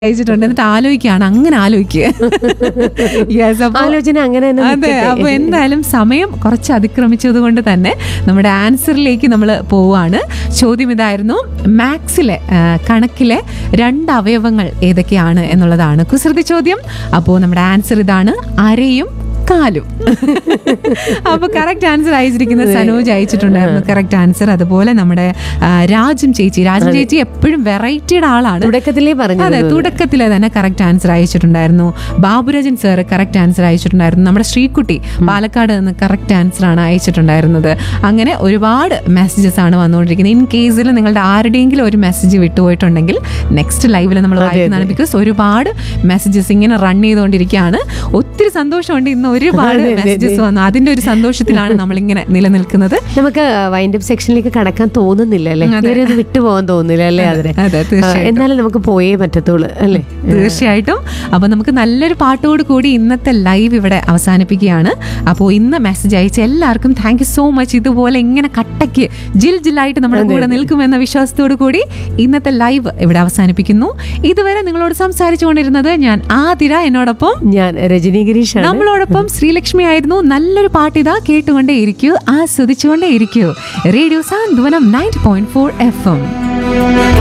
അയച്ചിട്ടുണ്ട് എന്നിട്ട് ആലോചിക്കുകയാണ് അങ്ങനെ ആലോചിക്കുക Yes, അപ്പൊ- ആലോചന അങ്ങനെ തന്നെ അതെ നിൽക്കട്ടെ. അപ്പൊ എന്തായാലും സമയം കുറച്ച് അതിക്രമിച്ചത് കൊണ്ട് തന്നെ നമ്മുടെ ആൻസറിലേക്ക് നമ്മൾ പോവാണ് ചോദ്യം ഇതായിരുന്നു മാത്സിലെ ആ, കണക്കിലെ രണ്ട് അവയവങ്ങൾ ഏതൊക്കെയാണ് എന്നുള്ളതാണ് കുസൃതി ചോദ്യം അപ്പോൾ നമ്മുടെ ആൻസർ ഇതാണ് അരയും കാലും അപ്പൊ കറക്റ്റ് ആൻസർ അയച്ചിരിക്കുന്നത് സനോജ് അയച്ചിട്ടുണ്ടായിരുന്നു കറക്റ്റ് ആൻസർ അതുപോലെ നമ്മുടെ ആ, രാജും ചേച്ചി രാജും ചേച്ചി എപ്പോഴും വെറൈറ്റിയുടെ ആളാണ് തുടക്കത്തിലേ പറഞ്ഞു അതെ തുടക്കത്തിലെ തന്നെ കറക്റ്റ് ആൻസർ അയച്ചിട്ടുണ്ടായിരുന്നു ബാബുരാജൻ സാർ കറക്റ്റ് ആൻസർ അയച്ചിട്ടുണ്ടായിരുന്നു നമ്മുടെ ശ്രീകുട്ടി പാലക്കാട് നിന്ന് കറക്റ്റ് ആൻസർ ആണ് അയച്ചിട്ടുണ്ടായിരുന്നത് അങ്ങനെ ഒരുപാട് മെസ്സേജസ് ആണ് വന്നുകൊണ്ടിരിക്കുന്നത് ഇൻ കേസിൽ നിങ്ങളുടെ ആരുടെയെങ്കിലും ഒരു മെസ്സേജ് വിട്ടുപോയിട്ടുണ്ടെങ്കിൽ നെക്സ്റ്റ് ലൈവിൽ നമ്മൾ വായിക്കുന്നതാണ് ബിക്കോസ് ഒരുപാട് മെസ്സേജസ് ഇങ്ങനെ റൺ ചെയ്തുകൊണ്ടിരിക്കുകയാണ് ഒത്തിരി സന്തോഷമുണ്ട് ഇന്ന് ഒരുപാട് മെസ്സേജസ് വന്നു അതിന്റെ ഒരു സന്തോഷത്തിലാണ് നമ്മൾ ഇങ്ങനെ നിലനിൽക്കുന്നത് നമുക്ക് വൈൻഡപ്പ് സെക്ഷനിലേക്ക് കടക്കാൻ തോന്നുന്നില്ല അല്ലേ ഇവരെ ഒന്ന് വിട്ടുപോകാൻ തോന്നുന്നില്ല അല്ലേ അതിനെ അതെ ആ, തീർച്ചയായും എന്നാലും നമുക്ക് പോയേ പറ്റത്തുള്ളൂ അല്ലേ തീർച്ചയായിട്ടും അപ്പൊ നമുക്ക് നല്ലൊരു പാട്ടോട് കൂടി ഇന്നത്തെ ലൈവ് ഇവിടെ അവസാനിപ്പിക്കുകയാണ് അപ്പോൾ ഇന്ന് മെസ്സേജ് അയച്ച എല്ലാവർക്കും താങ്ക് യു സോ മച്ച് ഇതുപോലെ ഇങ്ങനെ കട്ടയ്ക്ക് ജിൽ ജില്ലായിട്ട് നമ്മുടെ കൂടെ നിൽക്കുമെന്ന വിശ്വാസത്തോടു കൂടി ഇന്നത്തെ ലൈവ് ഇവിടെ അവസാനിപ്പിക്കുന്നു ഇതുവരെ നിങ്ങളോട് സംസാരിച്ചു കൊണ്ടിരുന്നത് ഞാൻ ആതിര എന്നോടൊപ്പം ഞാൻ രജനി ഗിരീഷാണ് നമ്മളോടൊപ്പം ശ്രീലക്ഷ്മി ആയിരുന്നു നല്ലൊരു പാട്ട് ഇതാ കേട്ടുകൊണ്ടേ ഇരിക്കൂ ആസ്വദിച്ചുകൊണ്ടേ ഇരിക്കൂ radio Santhwanam ninety point four F M